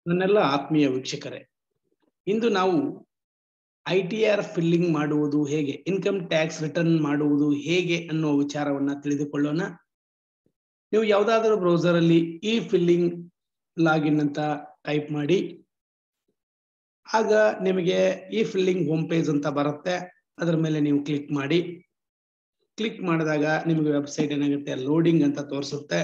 ನನ್ನೆಲ್ಲ ಆತ್ಮೀಯ ವೀಕ್ಷಕರೇ ಇಂದು ನಾವು ಐ ಟಿ ಆರ್ ಫಿಲ್ಲಿಂಗ್ ಮಾಡುವುದು ಹೇಗೆ ಇನ್ಕಮ್ ಟ್ಯಾಕ್ಸ್ ರಿಟರ್ನ್ ಮಾಡುವುದು ಹೇಗೆ ಅನ್ನುವ ವಿಚಾರವನ್ನ ತಿಳಿದುಕೊಳ್ಳೋಣ ನೀವು ಯಾವುದಾದರೂ ಬ್ರೌಸರ್ ಅಲ್ಲಿ ಈ ಫಿಲ್ಲಿಂಗ್ ಲಾಗಿನ್ ಅಂತ ಟೈಪ್ ಮಾಡಿ ಆಗ ನಿಮಗೆ ಈ ಫಿಲ್ಲಿಂಗ್ ಹೋಮ್ ಪೇಜ್ ಅಂತ ಬರುತ್ತೆ ಅದರ ಮೇಲೆ ನೀವು ಕ್ಲಿಕ್ ಮಾಡಿ ಕ್ಲಿಕ್ ಮಾಡಿದಾಗ ನಿಮಗೆ ವೆಬ್ಸೈಟ್ ಏನಾಗುತ್ತೆ ಲೋಡಿಂಗ್ ಅಂತ ತೋರಿಸುತ್ತೆ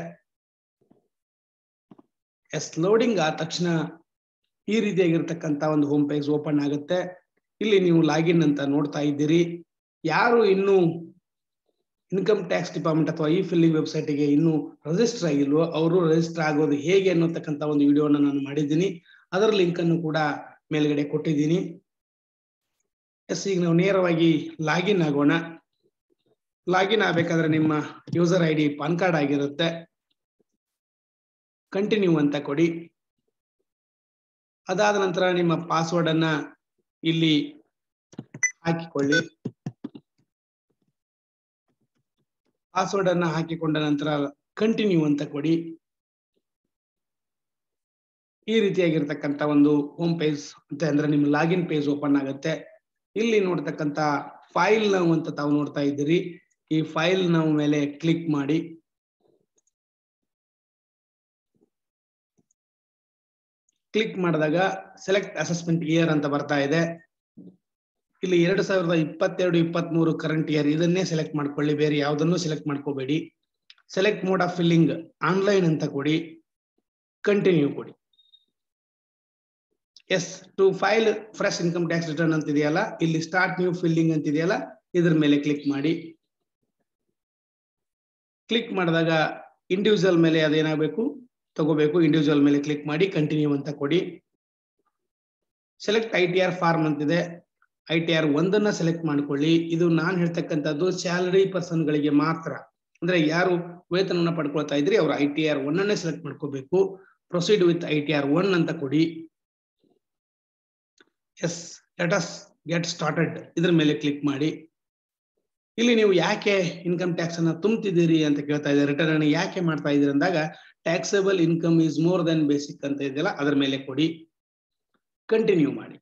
ಎಸ್ ಲೋಡಿಂಗ್ ಆದ ತಕ್ಷಣ ಈ ರೀತಿಯಾಗಿರ್ತಕ್ಕಂಥ ಒಂದು ಹೋಮ್ ಪೇಜ್ ಓಪನ್ ಆಗುತ್ತೆ ಇಲ್ಲಿ ನೀವು ಲಾಗಿನ್ ಅಂತ ನೋಡ್ತಾ ಇದ್ದೀರಿ ಯಾರು ಇನ್ನೂ ಇನ್ಕಮ್ ಟ್ಯಾಕ್ಸ್ ಡಿಪಾರ್ಟ್ಮೆಂಟ್ ಅಥವಾ ಈ ಫಿಲ್ಲಿಂಗ್ ವೆಬ್ಸೈಟ್ಗೆ ಇನ್ನೂ ರಿಜಿಸ್ಟರ್ ಆಗಿಲ್ವೋ ಅವರು ರಿಜಿಸ್ಟರ್ ಆಗೋದು ಹೇಗೆ ಅನ್ನೋತಕ್ಕಂಥ ಒಂದು ವಿಡಿಯೋನ ನಾನು ಮಾಡಿದ್ದೀನಿ ಅದರ ಲಿಂಕ್ ಅನ್ನು ಕೂಡ ಮೇಲ್ಗಡೆ ಕೊಟ್ಟಿದ್ದೀನಿ ಎಸ್ ಈಗ ನಾವು ನೇರವಾಗಿ ಲಾಗಿನ್ ಆಗೋಣ ಲಾಗಿನ್ ಆಗ್ಬೇಕಾದ್ರೆ ನಿಮ್ಮ user I D PAN card ಆಗಿರುತ್ತೆ ಕಂಟಿನ್ಯೂ ಅಂತ ಕೊಡಿ ಅದಾದ ನಂತರ ನಿಮ್ಮ ಪಾಸ್ವರ್ಡ್ ಅನ್ನ ಇಲ್ಲಿ ಹಾಕಿಕೊಳ್ಳಿ ಪಾಸ್ವರ್ಡ್ ಅನ್ನ ಹಾಕಿಕೊಂಡ ನಂತರ ಕಂಟಿನ್ಯೂ ಅಂತ ಕೊಡಿ ಈ ರೀತಿಯಾಗಿರ್ತಕ್ಕಂಥ ಒಂದು ಹೋಮ್ ಪೇಜ್ ಅಂತ ಅಂದ್ರೆ ನಿಮ್ಮ ಲಾಗಿನ್ ಪೇಜ್ ಓಪನ್ ಆಗುತ್ತೆ ಇಲ್ಲಿ ನೋಡ್ತಕ್ಕಂಥ ಫೈಲ್ ನಾವು ಅಂತ ತಾವು ನೋಡ್ತಾ ಇದ್ದೀರಿ ಈ ಫೈಲ್ ನಾವು ಮೇಲೆ ಕ್ಲಿಕ್ ಮಾಡಿ ಕ್ಲಿಕ್ ಮಾಡಿದಾಗ ಸೆಲೆಕ್ಟ್ ಅಸೆಸ್ಮೆಂಟ್ ಇಯರ್ ಅಂತ ಬರ್ತಾ ಇದೆ ಇಲ್ಲಿ ಎರಡು ಸಾವಿರದ ಇಪ್ಪತ್ತೆರಡು ಇಪ್ಪತ್ತ್ ಮೂರು ಕರೆಂಟ್ ಇಯರ್ ಇದನ್ನೇ ಸೆಲೆಕ್ಟ್ ಮಾಡ್ಕೊಳ್ಳಿ ಬೇರೆ ಯಾವುದನ್ನು ಸೆಲೆಕ್ಟ್ ಮಾಡ್ಕೋಬೇಡಿ select mode of filling online ಅಂತ ಕೊಡಿ ಕಂಟಿನ್ಯೂ ಕೊಡಿ yes to file fresh income tax return ಅಂತ ಇದೆಯಲ್ಲ ಇಲ್ಲಿ ಸ್ಟಾರ್ಟ್ ನ್ಯೂ ಫಿಲ್ಲಿಂಗ್ ಅಂತ ಇದೆಯಲ್ಲ ಇದ್ರ ಮೇಲೆ ಕ್ಲಿಕ್ ಮಾಡಿ ಕ್ಲಿಕ್ ಮಾಡಿದಾಗ ಇಂಡಿವಿಜುವಲ್ ಮೇಲೆ ಅದೇನಾಗಬೇಕು ತಗೋಬೇಕು ಇಂಡಿವಿಜುವಲ್ ಮೇಲೆ ಕ್ಲಿಕ್ ಮಾಡಿ ಕಂಟಿನ್ಯೂ ಅಂತ ಕೊಡಿ select I T R form ಅಂತಿದೆ ಐ ಟಿ ಆರ್ ಒಂದನ್ನ ಸೆಲೆಕ್ಟ್ ಮಾಡ್ಕೊಳ್ಳಿ ಇದು ನಾನು ಹೇಳ್ತಕ್ಕಂಥದ್ದು ಸ್ಯಾಲರಿ ಪರ್ಸನ್ ಗಳಿಗೆ ಮಾತ್ರ ಅಂದ್ರೆ ಯಾರು ವೇತನವನ್ನ ಪಡ್ಕೊಳ್ತಾ ಇದ್ರಿ ಅವರು ಐ ಟಿ ಆರ್ ಒನ್ ಅನ್ನೇ ಸೆಲೆಕ್ಟ್ ಮಾಡ್ಕೋಬೇಕು proceed with I T R one ಅಂತ ಕೊಡಿ yes let us get started ಇದ್ರ ಮೇಲೆ ಕ್ಲಿಕ್ ಮಾಡಿ ಇಲ್ಲಿ ನೀವು ಯಾಕೆ ಇನ್ಕಮ್ ಟ್ಯಾಕ್ಸ್ ಅನ್ನ ತುಂಬ್ತಿದ್ದೀರಿ ಅಂತ ಕೇಳ್ತಾ ಇದ್ದಾರೆ ರಿಟರ್ನ್ ಯಾಕೆ ಮಾಡ್ತಾ ಇದ್ದೀರಿ ಅಂದಾಗ taxable income is more than basic ಅಂತ ಇದೆಯಲ್ಲ ಅದರ ಮೇಲೆ ಕೊಡಿ ಕಂಟಿನ್ಯೂ ಮಾಡಿ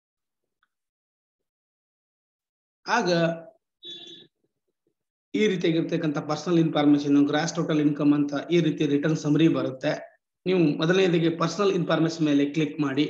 ಆಗ ಈ ರೀತಿಯಾಗಿರ್ತಕ್ಕಂಥ personal information gross total income ಅಂತ ಈ ರೀತಿ ರಿಟರ್ನ್ ಸಮರಿ ಬರುತ್ತೆ ನೀವು ಮೊದಲನೇದಿಗೆ ಪರ್ಸನಲ್ ಇನ್ಫಾರ್ಮೇಶನ್ ಮೇಲೆ ಕ್ಲಿಕ್ ಮಾಡಿ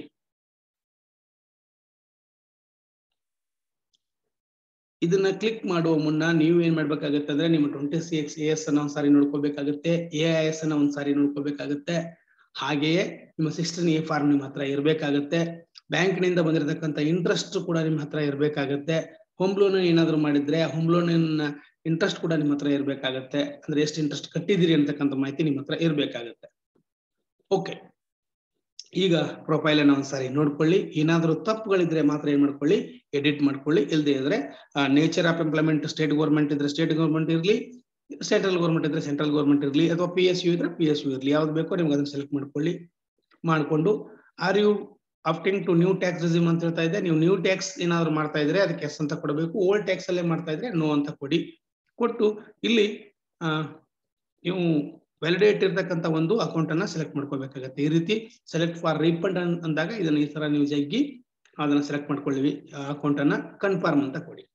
ಇದನ್ನ ಕ್ಲಿಕ್ ಮಾಡುವ ಮುನ್ನ ನೀವು ಏನ್ ಮಾಡ್ಬೇಕಾಗುತ್ತೆ ಅಂದ್ರೆ ನಿಮ್ಮ twenty six A S ಅನ್ನ ಒಂದ್ಸಾರಿ ನೋಡ್ಕೋಬೇಕಾಗುತ್ತೆ ಎ ಐ ಎಸ್ ಅನ್ನ ಒಂದ್ಸಾರಿ ನೋಡ್ಕೋಬೇಕಾಗುತ್ತೆ ಹಾಗೆಯೇ ನಿಮ್ಮ ಸಿಕ್ಸ್ಟೀನ್ ಎ ಫಾರ್ಮ್ ನಿಮ್ಮ ಹತ್ರ ಇರಬೇಕಾಗುತ್ತೆ ಬ್ಯಾಂಕ್ನಿಂದ ಬಂದಿರತಕ್ಕಂಥ ಇಂಟ್ರೆಸ್ಟ್ ಕೂಡ ನಿಮ್ಮ ಹತ್ರ ಇರಬೇಕಾಗುತ್ತೆ ಹೋಮ್ ಲೋನ್ ಏನಾದ್ರು ಮಾಡಿದ್ರೆ ಹೋಮ್ ಲೋನ್ ಇಂಟ್ರೆಸ್ಟ್ ಕೂಡ ನಿಮ್ಮ ಹತ್ರ ಇರಬೇಕಾಗತ್ತೆ ಅಂದ್ರೆ ಎಷ್ಟು ಇಂಟ್ರೆಸ್ಟ್ ಕಟ್ಟಿದಿರಿ ಅಂತಕ್ಕಂಥ ಮಾಹಿತಿ ನಿಮ್ಮ ಹತ್ರ ಇರಬೇಕಾಗತ್ತೆ ಓಕೆ ಈಗ ಪ್ರೊಫೈಲ್ ಅನ್ನ ಒಂದ್ಸಾರಿ ನೋಡ್ಕೊಳ್ಳಿ ಏನಾದರೂ ತಪ್ಪುಗಳಿದ್ರೆ ಮಾತ್ರ ಏನ್ ಮಾಡ್ಕೊಳ್ಳಿ ಎಡಿಟ್ ಮಾಡ್ಕೊಳ್ಳಿ ಇಲ್ಲದೆ ಇದ್ರೆ nature of employment state government ಇದ್ರೆ ಸ್ಟೇಟ್ ಗೌರ್ಮೆಂಟ್ ಇರಲಿ ಸೆಂಟ್ರಲ್ ಗೌರ್ಮೆಂಟ್ ಇದ್ರೆ ಸೆಂಟ್ರಲ್ ಗೌರ್ಮೆಂಟ್ ಇರಲಿ ಅಥವಾ ಪಿ ಎಸ್ ಯು ಇದ್ರೆ ಪಿ ಎಸ್ ಯು ಇರಲಿ ಯಾವ್ದು ಬೇಕೋ ನಿಮ್ಗೆ ಅದನ್ನ ಸೆಲೆಕ್ಟ್ ಮಾಡ್ಕೊಳ್ಳಿ ಮಾಡ್ಕೊಂಡು are you opting to new tax regime ಅಂತ ಹೇಳ್ತಾ ಇದೆ ನೀವು ನ್ಯೂ ಟ್ಯಾಕ್ಸ್ ಏನಾದ್ರು ಮಾಡ್ತಾ ಇದ್ರೆ ಅದಕ್ಕೆ ಎಸ್ ಅಂತ ಕೊಡಬೇಕು ಓಲ್ಡ್ ಟ್ಯಾಕ್ಸ್ ಅಲ್ಲೇ ಮಾಡ್ತಾ ಇದ್ರೆ ನೋ ಅಂತ ಕೊಡಿ ಕೊಟ್ಟು ಇಲ್ಲಿ ನೀವು ವ್ಯಾಲಿಡೇಟ್ ಇರ್ತಕ್ಕಂಥ ಒಂದು ಅಕೌಂಟ್ ಅನ್ನ ಸೆಲೆಕ್ಟ್ ಮಾಡ್ಕೋಬೇಕಾಗತ್ತೆ ಈ ರೀತಿ ಸೆಲೆಕ್ಟ್ ಫಾರ್ ರೀಫಂಡ್ ಅಂದಾಗ ಇದನ್ನ ಈ ತರ ನೀವು ಜಗ್ಗಿ ಅದನ್ನ ಸೆಲೆಕ್ಟ್ ಮಾಡ್ಕೊಳ್ಳಿ ಅಕೌಂಟ್ ಅನ್ನ ಕನ್ಫರ್ಮ್ ಅಂತ ಕೊಡಿ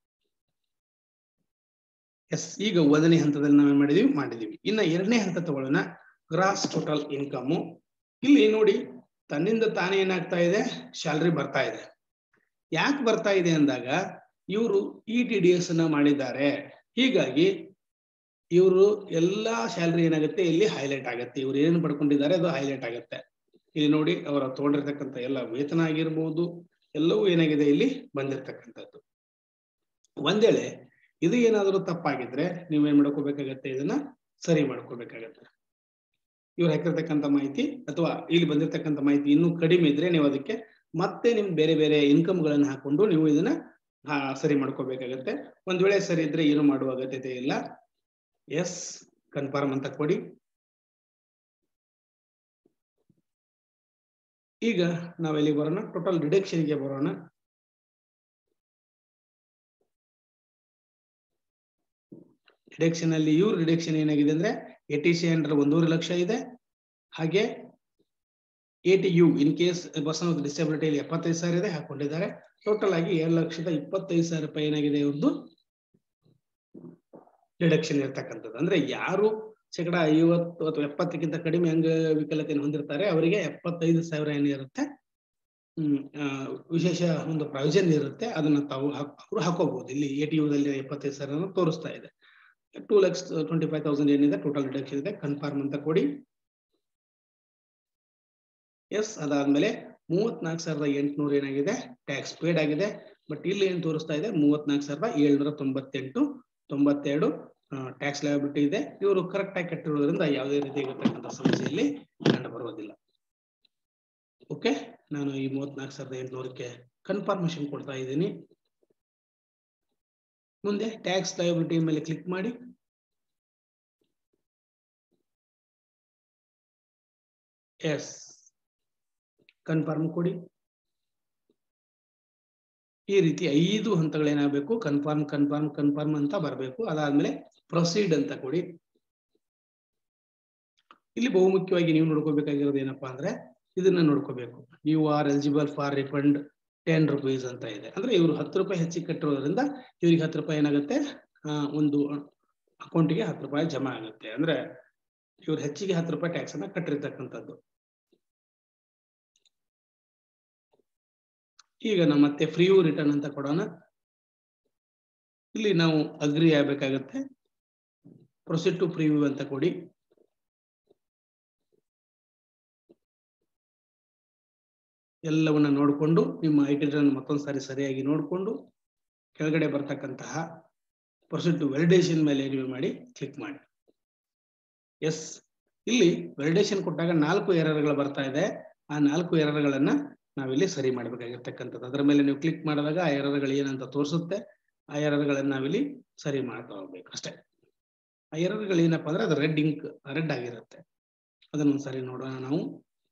ಎಸ್ ಈಗ ಒಂದನೇ ಹಂತದಲ್ಲಿ ನಾವೇನ್ ಮಾಡಿದೀವಿ ಮಾಡಿದೀವಿ ಇನ್ನ ಎರಡನೇ ಹಂತ ತಗೊಳ್ಳೋಣ ಗ್ರಾಸ್ ಟೋಟಲ್ ಇನ್ಕಮ್ ಇಲ್ಲಿ ನೋಡಿ ತನ್ನಿಂದ ತಾನೇ ಏನಾಗ್ತಾ ಇದೆ ಸ್ಯಾಲ್ರಿ ಬರ್ತಾ ಇದೆ ಯಾಕೆ ಬರ್ತಾ ಇದೆ ಅಂದಾಗ ಇವರು ಇ ಟಿ ಡಿ ಎಸ್ ಅನ್ನ ಮಾಡಿದ್ದಾರೆ ಹೀಗಾಗಿ ಇವರು ಎಲ್ಲಾ ಸ್ಯಾಲ್ರಿ ಏನಾಗುತ್ತೆ ಇಲ್ಲಿ ಹೈಲೈಟ್ ಆಗುತ್ತೆ ಇವ್ರು ಏನು ಪಡ್ಕೊಂಡಿದ್ದಾರೆ ಅದು ಹೈಲೈಟ್ ಆಗುತ್ತೆ ಇಲ್ಲಿ ನೋಡಿ ಅವರ ತಗೊಂಡಿರ್ತಕ್ಕಂಥ ಎಲ್ಲ ವೇತನ ಆಗಿರ್ಬೋದು ಎಲ್ಲವೂ ಏನಾಗಿದೆ ಇಲ್ಲಿ ಬಂದಿರತಕ್ಕಂಥದ್ದು ಒಂದೇಳೆ ಇದು ಏನಾದರೂ ತಪ್ಪಾಗಿದ್ರೆ ನೀವೇನ್ ಮಾಡ್ಕೋಬೇಕಾಗತ್ತೆ ಇದನ್ನ ಸರಿ ಮಾಡ್ಕೋಬೇಕಾಗತ್ತೆ ಇವ್ರು ಹಾಕಿರ್ತಕ್ಕಂಥ ಮಾಹಿತಿ ಅಥವಾ ಇಲ್ಲಿ ಬಂದಿರತಕ್ಕಂಥ ಮಾಹಿತಿ ಇನ್ನೂ ಕಡಿಮೆ ಇದ್ರೆ ನೀವು ಅದಕ್ಕೆ ಮತ್ತೆ ನಿಮ್ ಬೇರೆ ಬೇರೆ ಇನ್ಕಮ್ ಗಳನ್ನ ಹಾಕೊಂಡು ನೀವು ಇದನ್ನ ಸರಿ ಮಾಡ್ಕೋಬೇಕಾಗತ್ತೆ ಒಂದ್ ವೇಳೆ ಸರಿ ಇದ್ರೆ ಏನು ಮಾಡುವ ಅಗತ್ಯತೆ ಇಲ್ಲ ಎಸ್ ಕನ್ಫರ್ಮ್ ಅಂತ ಕೊಡಿ ಈಗ ನಾವೆಲ್ಲಿ ಬರೋಣ ಟೋಟಲ್ ಡಿಡಕ್ಷನ್ಗೆ ಬರೋಣ ಡಿಡಕ್ಷನ್ ಅಲ್ಲಿ ಇವ್ರ ಡಿಡಕ್ಷನ್ ಏನಾಗಿದೆ ಅಂದ್ರೆ ಎ ಟಿ ಸಿ ಅಂಡರ್ ಒಂದೂವರೆ ಲಕ್ಷ ಇದೆ ಹಾಗೆ eighty U in case person with ಡಿಸಬಿಲಿಟಿಯಲ್ಲಿ ಎಪ್ಪತ್ತೈದು ಸಾವಿರ ಇದೆ ಹಾಕೊಂಡಿದ್ದಾರೆ ಟೋಟಲ್ ಆಗಿ ಏಳು ಲಕ್ಷದ ಇಪ್ಪತ್ತೈದು ಸಾವಿರ ರೂಪಾಯಿ ಏನಾಗಿದೆ ಒಂದು ಡಿಡಕ್ಷನ್ ಇರ್ತಕ್ಕಂಥದ್ದು ಅಂದ್ರೆ ಯಾರು ಶೇಕಡ ಐವತ್ತು ಅಥವಾ ಎಪ್ಪತ್ತಕ್ಕಿಂತ ಕಡಿಮೆ ಅಂಗವಿಕಲತೆಯನ್ನು ಹೊಂದಿರ್ತಾರೆ ಅವರಿಗೆ ಎಪ್ಪತ್ತೈದು ಸಾವಿರ ಏನಿರುತ್ತೆ ಹ್ಮ್ ಆ, ವಿಶೇಷ ಒಂದು ಪ್ರಾವಿಷನ್ ಇರುತ್ತೆ ಅದನ್ನ ತಾವು ಅವರು ಹಾಕೋಬಹುದು ಇಲ್ಲಿ ಎ ಟಿ ಯುದಲ್ಲಿ ಎಪ್ಪತ್ತೈದು ಸಾವಿರ ತೋರಿಸ್ತಾ ಇದೆ two lakhs twenty five thousand ಏನಿದೆ ಟೋಟಲ್ ಡಿಡಕ್ಷನ್ ಇದೆ ಕನ್ಫರ್ಮ್ ಅಂತ ಕೊಡಿ ಎಸ್ ಅದಾದ್ಮೇಲೆ ಮೂವತ್ನಾಲ್ಕು ಸಾವಿರದ ಎಂಟುನೂರು ಏನಾಗಿದೆ ಟ್ಯಾಕ್ಸ್ ಪೇಡ್ ಆಗಿದೆ ಬಟ್ ಇಲ್ಲಿ ಏನ್ ತೋರಿಸ್ತಾ ಇದೆ ಮೂವತ್ನಾಲ್ಕು ಸಾವಿರದ ಏಳ್ನೂರ ತೊಂಬತ್ತೆಂಟು ತೊಂಬತ್ತೆರಡು ಟ್ಯಾಕ್ಸ್ ಲಯಬಿಲಿಟಿ ಇದೆ ಇವರು ಕರೆಕ್ಟ್ ಆಗಿ ಕಟ್ಟಿರೋದ್ರಿಂದ ಯಾವುದೇ ರೀತಿ ಇರತಕ್ಕಂಥ ಸಮಸ್ಯೆಯಲ್ಲಿ ಕಂಡು ಬರುವುದಿಲ್ಲ ಓಕೆ ನಾನು ಈ ಮೂವತ್ನಾಲ್ಕು ಸಾವಿರದ ಎಂಟುನೂರಕ್ಕೆ ಕನ್ಫರ್ಮೇಶನ್ ಕೊಡ್ತಾ ಇದ್ದೀನಿ ಮುಂದೆ ಟ್ಯಾಕ್ಸ್ ಲಯಬಿಲಿಟಿ ಮೇಲೆ ಕ್ಲಿಕ್ ಮಾಡಿ ಎಸ್ ಕನ್ಫರ್ಮ್ ಕೊಡಿ ಈ ರೀತಿ ಐದು ಹಂತಗಳೇನಾಗಬೇಕು ಕನ್ಫರ್ಮ್ ಕನ್ಫರ್ಮ್ ಕನ್ಫರ್ಮ್ ಅಂತ ಬರಬೇಕು ಅದಾದ್ಮೇಲೆ ಪ್ರೊಸೀಡ್ ಅಂತ ಕೊಡಿ ಇಲ್ಲಿ ಬಹುಮುಖ್ಯವಾಗಿ ನೀವು ನೋಡ್ಕೋಬೇಕಾಗಿರೋದು ಏನಪ್ಪಾ ಅಂದ್ರೆ ಇದನ್ನ ನೋಡ್ಕೋಬೇಕು you are eligible for refund ten rupees ಅಂತ ಇದೆ ಅಂದ್ರೆ ಇವರು ಹತ್ತು ರೂಪಾಯಿ ಹೆಚ್ಚಿಗೆ ಕಟ್ಟಿರೋದ್ರಿಂದ ಇವ್ರಿಗೆ ಹತ್ತು ರೂಪಾಯಿ ಏನಾಗುತ್ತೆ ಆ, ಒಂದು ಅಕೌಂಟಿಗೆ ಹತ್ತು ರೂಪಾಯಿ ಜಮಾ ಆಗುತ್ತೆ ಅಂದ್ರೆ ಇವ್ರು ಹೆಚ್ಚಿಗೆ ಹತ್ತು ರೂಪಾಯಿ ಟ್ಯಾಕ್ಸ್ ಅನ್ನ ಕಟ್ಟಿರ್ತಕ್ಕಂಥದ್ದು ಈಗ ನಾವು ಮತ್ತೆ ಫ್ರೀ ರಿಟರ್ನ್ ಅಂತ ಕೊಡೋಣ ಇಲ್ಲಿ ನಾವು ಅಗ್ರಿ ಆಗ್ಬೇಕಾಗತ್ತೆ ಪ್ರೊಸೀಡ್ ಟು ಪ್ರಿವ್ಯೂ ಅಂತ ಕೊಡಿ ಎಲ್ಲವನ್ನ ನೋಡಿಕೊಂಡು ನಿಮ್ಮ ಐ ಟಿ ಮತ್ತೊಂದು ಸಾರಿ ಸರಿಯಾಗಿ ನೋಡಿಕೊಂಡು ಕೆಳಗಡೆ ಬರ್ತಕ್ಕಂತಹ ಪ್ರೊಸೀಡ್ ಟು ವೆಲಿಡೇಷನ್ ಮೇಲೆ ನೀವು ಮಾಡಿ ಕ್ಲಿಕ್ ಮಾಡಿ ಎಸ್ ಇಲ್ಲಿ ವೆಲಿಡೇಷನ್ ಕೊಟ್ಟಾಗ ನಾಲ್ಕು ಎರರ್ಗಳು ಬರ್ತಾ ಇದೆ ಆ ನಾಲ್ಕು ಎರರ್ಗಳನ್ನ ನಾವಿಲ್ಲಿ ಸರಿ ಮಾಡ್ಬೇಕಾಗಿರ್ತಕ್ಕಂಥದ್ದು ಅದರ ಮೇಲೆ ನೀವು ಕ್ಲಿಕ್ ಮಾಡಿದಾಗ ಆ ಎರರ್ಗಳು ಏನಂತ ತೋರಿಸುತ್ತೆ ಆ ಎರರ್ಗಳನ್ನ ನಾವಿಲ್ಲಿ ಸರಿ ಮಾಡ್ತಾ ಹೋಗ್ಬೇಕು ಅಷ್ಟೇ ಆ ಎರರ್ಗಳು ಏನಪ್ಪಾ ಅಂದ್ರೆ ಅದು ರೆಡ್ ಇಂಕ್ ರೆಡ್ ಆಗಿರುತ್ತೆ ಅದನ್ನ ಒಂದ್ಸರಿ ನೋಡೋಣ ನಾವು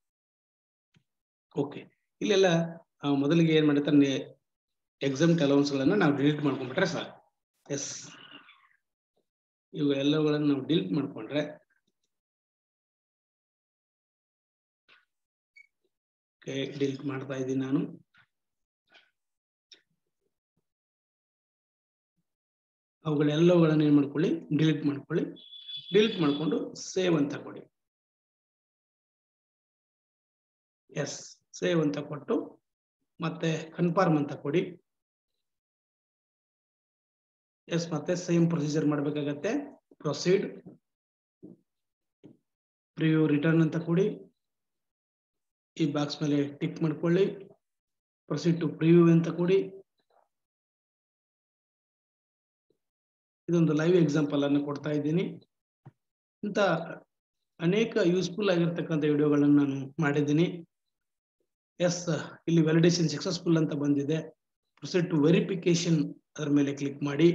ಓಕೆ ಇಲ್ಲೆಲ್ಲ ಆ, ಮೊದಲಿಗೆ ಏನ್ ಮಾಡಿರ್ತಾರೆ ಎಕ್ಸಾಮ್ ಅಲೌನ್ಸ್ ಗಳನ್ನ ನಾವು ಡಿಲೀಟ್ ಮಾಡ್ಕೊಂಡ್ಬಿಟ್ರೆ ಸಾಕು ಎಸ್ ಇವು ಎಲ್ಲವುಗಳನ್ನು ನಾವು ಡಿಲೀಟ್ ಮಾಡ್ಕೊಂಡ್ರೆ ಓಕೆ ಡಿಲೀಟ್ ಮಾಡ್ತಾ ಇದ್ದೀನಿ ನಾನು ಅವುಗಳೆಲ್ಲವುಗಳನ್ನು ಏನ್ ಮಾಡ್ಕೊಳ್ಳಿ ಡಿಲೀಟ್ ಮಾಡ್ಕೊಳ್ಳಿ ಡಿಲೀಟ್ ಮಾಡ್ಕೊಂಡು ಸೇವ್ ಅಂತ ಕೊಡಿ ಎಸ್ ಸೇವ್ ಅಂತ ಕೊಟ್ಟು ಮತ್ತೆ ಕನ್ಫರ್ಮ್ ಅಂತ ಕೊಡಿ ಎಸ್ ಮತ್ತೆ ಸೇಮ್ ಪ್ರೊಸೀಜರ್ ಮಾಡ್ಬೇಕಾಗತ್ತೆ ಪ್ರೊಸೀಡ್ ಪ್ರಿವ್ಯೂ ರಿಟರ್ನ್ ಅಂತ ಕೊಡಿ ಈ ಬಾಕ್ಸ್ ಮೇಲೆ ಟಿಕ್ ಮಾಡ್ಕೊಳ್ಳಿ ಪ್ರೊಸೀಡ್ ಟು ಪ್ರಿವ್ಯೂ ಅಂತ ಕೊಡಿ ಇದೊಂದು ಲೈವ್ ಎಕ್ಸಾಂಪಲ್ ಅನ್ನು ಕೊಡ್ತಾ ಇದ್ದೀನಿ ಇಂಥ ಅನೇಕ ಯೂಸ್ಫುಲ್ ಆಗಿರ್ತಕ್ಕಂಥ ವಿಡಿಯೋಗಳನ್ನು ನಾನು ಮಾಡಿದ್ದೀನಿ ಎಸ್ ಇಲ್ಲಿ ವ್ಯಾಲಿಡೇಷನ್ ಸಕ್ಸಸ್ಫುಲ್ ಅಂತ ಬಂದಿದೆ ಪ್ರೊಸೀಡ್ ಟು ವೆರಿಫಿಕೇಶನ್ ಅದರ ಮೇಲೆ ಕ್ಲಿಕ್ ಮಾಡಿ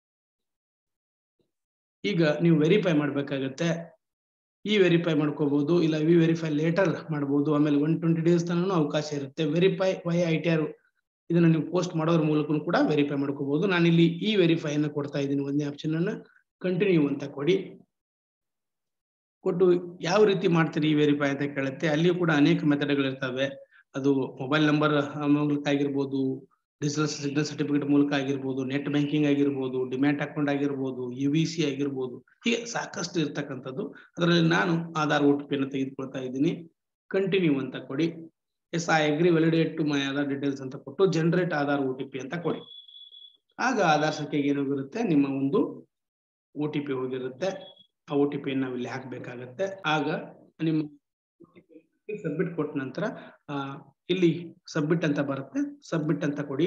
ಈಗ ನೀವು ವೆರಿಫೈ ಮಾಡ್ಬೇಕಾಗತ್ತೆ ಈ ವೆರಿಫೈ ಮಾಡ್ಕೋಬಹುದು ಇಲ್ಲ ವಿ ವೆರಿಫೈ ಲೇಟರ್ ಮಾಡಬಹುದು ಆಮೇಲೆ ಒನ್ ಟ್ವೆಂಟಿ ಡೇಸ್ ತನಕ ಅವಕಾಶ ಇರುತ್ತೆ ವೆರಿಫೈ ವೈ ಐ ಟಿ ಆರ್ ಇದನ್ನ ನೀವು ಪೋಸ್ಟ್ ಮಾಡೋದ್ರ ಮೂಲಕ ಕೂಡ ವೆರಿಫೈ ಮಾಡ್ಕೋಬಹುದು ನಾನು ಇಲ್ಲಿ ಈ ವೆರಿಫೈ ಅನ್ನ ಕೊಡ್ತಾ ಇದ್ದೀನಿ ಒಂದೇ ಆಪ್ಷನ್ ಅನ್ನ ಕಂಟಿನ್ಯೂ ಅಂತ ಕೊಡಿ ಕೊಟ್ಟು ಯಾವ ರೀತಿ ಮಾಡ್ತೀರಿ ಈ ವೆರಿಫೈ ಅಂತ ಕೇಳುತ್ತೆ ಅಲ್ಲಿಯೂ ಕೂಡ ಅನೇಕ ಮೆಥಡ್ಗಳು ಇರ್ತವೆ ಅದು ಮೊಬೈಲ್ ನಂಬರ್ ಮೂಲಕ ಆಗಿರ್ಬೋದು ಡಿಜಿಟಲ್ ಸಿಗ್ನಲ್ ಸರ್ಟಿಫಿಕೇಟ್ ಮೂಲಕ ಆಗಿರ್ಬೋದು ನೆಟ್ ಬ್ಯಾಂಕಿಂಗ್ ಆಗಿರ್ಬೋದು ಡಿಮ್ಯಾಟ್ ಅಕೌಂಟ್ ಆಗಿರ್ಬೋದು ಯು ವಿ ಸಿ ಆಗಿರ್ಬೋದು ಹೀಗೆ ಸಾಕಷ್ಟು ಇರ್ತಕ್ಕಂಥದ್ದು ಅದರಲ್ಲಿ ನಾನು ಆಧಾರ್ ಓ ಟಿ ಪಿಯನ್ನು ತೆಗೆದುಕೊಳ್ತಾ ಇದ್ದೀನಿ ಕಂಟಿನ್ಯೂ ಅಂತ ಕೊಡಿ yes I agree validate to my Aadhaar details ಅಂತ ಕೊಟ್ಟು generate Aadhaar O T P ಅಂತ ಕೊಡಿ ಆಗ ಆಧಾರ್ ಸಂಖ್ಯೆಗೆ ಏನಾಗಿರುತ್ತೆ ನಿಮ್ಮ ಒಂದು ಓ ಟಿ ಪಿ ಹೋಗಿರುತ್ತೆ ಆ ಓ ಟಿ ಪಿ ನಾವು ಇಲ್ಲಿ ಹಾಕ್ಬೇಕಾಗತ್ತೆ ಆಗ ನಿಮ್ಮ ಸಬ್ಮಿಟ್ ಕೊಟ್ಟ ನಂತರ ಆ, ಇಲ್ಲಿ ಸಬ್ಮಿಟ್ ಅಂತ ಬರುತ್ತೆ ಸಬ್ಮಿಟ್ ಅಂತ ಕೊಡಿ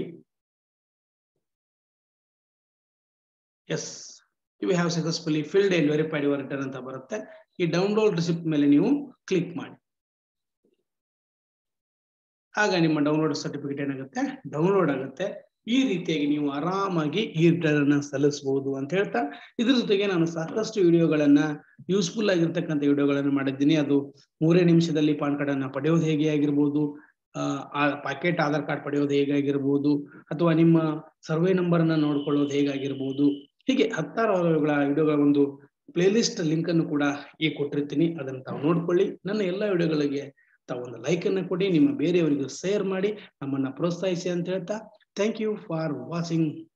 yes you have successfully filed and verified your return ಅಂತ ಬರುತ್ತೆ ಈ ಡೌನ್ಲೋಡ್ ರಿಸಿಪ್ಟ್ ಮೇಲೆ ನೀವು ಕ್ಲಿಕ್ ಮಾಡಿ ಆಗ ನಿಮ್ಮ ಡೌನ್ಲೋಡ್ ಸರ್ಟಿಫಿಕೇಟ್ ಏನಾಗುತ್ತೆ ಡೌನ್ಲೋಡ್ ಆಗುತ್ತೆ ಈ ರೀತಿಯಾಗಿ ನೀವು ಆರಾಮಾಗಿ ಈ ರಿಟರ್ನ್ ಅನ್ನ ಸಲ್ಲಿಸಬಹುದು ಅಂತ ಹೇಳ್ತಾ ಇದ್ರ ಜೊತೆಗೆ ನಾನು ಸಾಕಷ್ಟು ವಿಡಿಯೋಗಳನ್ನ ಯೂಸ್ಫುಲ್ ಆಗಿರ್ತಕ್ಕಂಥ ವಿಡಿಯೋಗಳನ್ನ ಮಾಡಿದ್ದೀನಿ ಅದು ಮೂರೇ ನಿಮಿಷದಲ್ಲಿ ಪಾನ್ ಕಾರ್ಡ್ ಅನ್ನ ಪಡೆಯೋದು ಹೇಗೆ ಆಗಿರ್ಬೋದು ಆ ಪ್ಯಾಕೆಟ್ ಆಧಾರ್ ಕಾರ್ಡ್ ಪಡೆಯೋದು ಹೇಗಾಗಿರ್ಬೋದು ಅಥವಾ ನಿಮ್ಮ ಸರ್ವೆ ನಂಬರ್ ಅನ್ನ ನೋಡ್ಕೊಳ್ಳೋದು ಹೇಗಾಗಿರ್ಬೋದು ಹೀಗೆ ಹತ್ತಾರು ವಿಡಿಯೋಗಳ ಒಂದು ಪ್ಲೇ ಲಿಸ್ಟ್ ಲಿಂಕ್ ಅನ್ನು ಕೂಡ ಈ ಕೊಟ್ಟಿರ್ತೀನಿ ಅದನ್ನ ತಾವು ನೋಡ್ಕೊಳ್ಳಿ ನನ್ನ ಎಲ್ಲಾ ವಿಡಿಯೋಗಳಿಗೆ ತಾವು ಒಂದು ಲೈಕ್ ಅನ್ನ ಕೊಡಿ ನಿಮ್ಮ ಬೇರೆಯವರಿಗೂ ಶೇರ್ ಮಾಡಿ ನಮ್ಮನ್ನ ಪ್ರೋತ್ಸಾಹಿಸಿ ಅಂತ ಹೇಳ್ತಾ ಥ್ಯಾಂಕ್ ಯು ಫಾರ್ ವಾಚಿಂಗ್